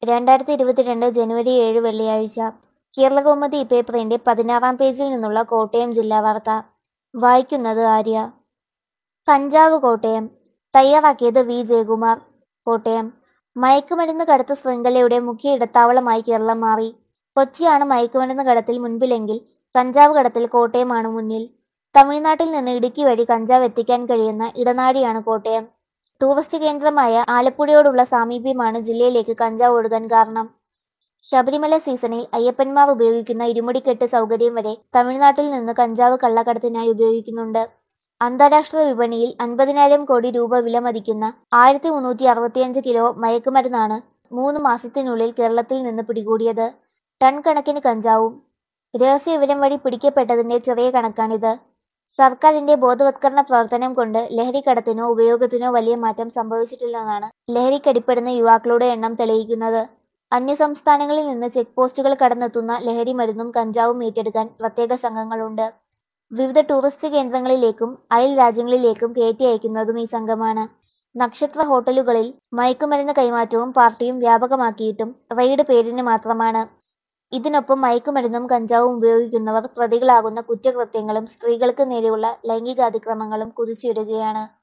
രണ്ടായിരത്തി ഇരുപത്തിരണ്ട് ജനുവരി ഏഴ് വെള്ളിയാഴ്ച കേരളകൗമുദി പേപ്പറിന്റെ പതിനാറാം പേജിൽ നിന്നുള്ള കോട്ടയം ജില്ലാ വാർത്ത വായിക്കുന്നത് ആര്യ കഞ്ചാവ് കോട്ടയം തയ്യാറാക്കിയത് വി ജയകുമാർ കോട്ടയം മയക്കുമരുന്ന് കടത്ത് ശൃംഖലയുടെ മുഖ്യ ഇടത്താവളമായി കേരളം മാറി കൊച്ചിയാണ് മയക്കുമരുന്ന് കടത്തിൽ മുൻപിലെങ്കിൽ കഞ്ചാവ് കടത്തിൽ കോട്ടയമാണ് മുന്നിൽ തമിഴ്നാട്ടിൽ നിന്ന് ഇടുക്കി വഴി കഞ്ചാവ് എത്തിക്കാൻ കഴിയുന്ന ഇടനാഴിയാണ് കോട്ടയം ടൂറിസ്റ്റ് കേന്ദ്രമായ ആലപ്പുഴയോടുള്ള സാമീപ്യമാണ് ജില്ലയിലേക്ക് കഞ്ചാവ് ഒഴുകാൻ കാരണം ശബരിമല സീസണിൽ അയ്യപ്പന്മാർ ഉപയോഗിക്കുന്ന ഇരുമുടിക്കെട്ട് സൗകര്യം വരെ തമിഴ്നാട്ടിൽ നിന്ന് കഞ്ചാവ് കള്ളക്കടത്തിനായി ഉപയോഗിക്കുന്നുണ്ട് അന്താരാഷ്ട്ര വിപണിയിൽ അൻപതിനായിരം കോടി രൂപ വിലമതിക്കുന്ന ആയിരത്തി മുന്നൂറ്റി അറുപത്തിയഞ്ച് കിലോ മയക്കുമരുന്നാണ് മൂന്ന് മാസത്തിനുള്ളിൽ കേരളത്തിൽ നിന്ന് പിടികൂടിയത് ടൺ കണക്കിന് കഞ്ചാവും രഹസ്യ വിവരം വഴി പിടിക്കപ്പെട്ടതിന്റെ ചെറിയ കണക്കാണിത് സർക്കാരിന്റെ ബോധവത്കരണ പ്രവർത്തനം കൊണ്ട് ലഹരിക്കടത്തിനോ ഉപയോഗത്തിനോ വലിയ മാറ്റം സംഭവിച്ചിട്ടില്ലെന്നാണ് ലഹരിക്കടിപ്പെടുന്ന യുവാക്കളുടെ എണ്ണം തെളിയിക്കുന്നത് അന്യസംസ്ഥാനങ്ങളിൽ നിന്ന് ചെക്ക് പോസ്റ്റുകൾ കടന്നെത്തുന്ന ലഹരി മരുന്നും കഞ്ചാവും ഏറ്റെടുക്കാൻ പ്രത്യേക സംഘങ്ങളുണ്ട് വിവിധ ടൂറിസ്റ്റ് കേന്ദ്രങ്ങളിലേക്കും അയൽ രാജ്യങ്ങളിലേക്കും കയറ്റി അയക്കുന്നതും ഈ സംഘമാണ് നക്ഷത്ര ഹോട്ടലുകളിൽ മയക്കുമരുന്ന് കൈമാറ്റവും പാർട്ടിയും വ്യാപകമാക്കിയിട്ടും റെയ്ഡ് പേരിന് മാത്രമാണ് ഇതിനൊപ്പം മയക്കുമരുന്നും കഞ്ചാവും ഉപയോഗിക്കുന്നവർ പ്രതികളാകുന്ന കുറ്റകൃത്യങ്ങളും സ്ത്രീകൾക്ക് നേരെയുള്ള ലൈംഗിക അതിക്രമങ്ങളും കുതിച്ചുയരുകയാണ്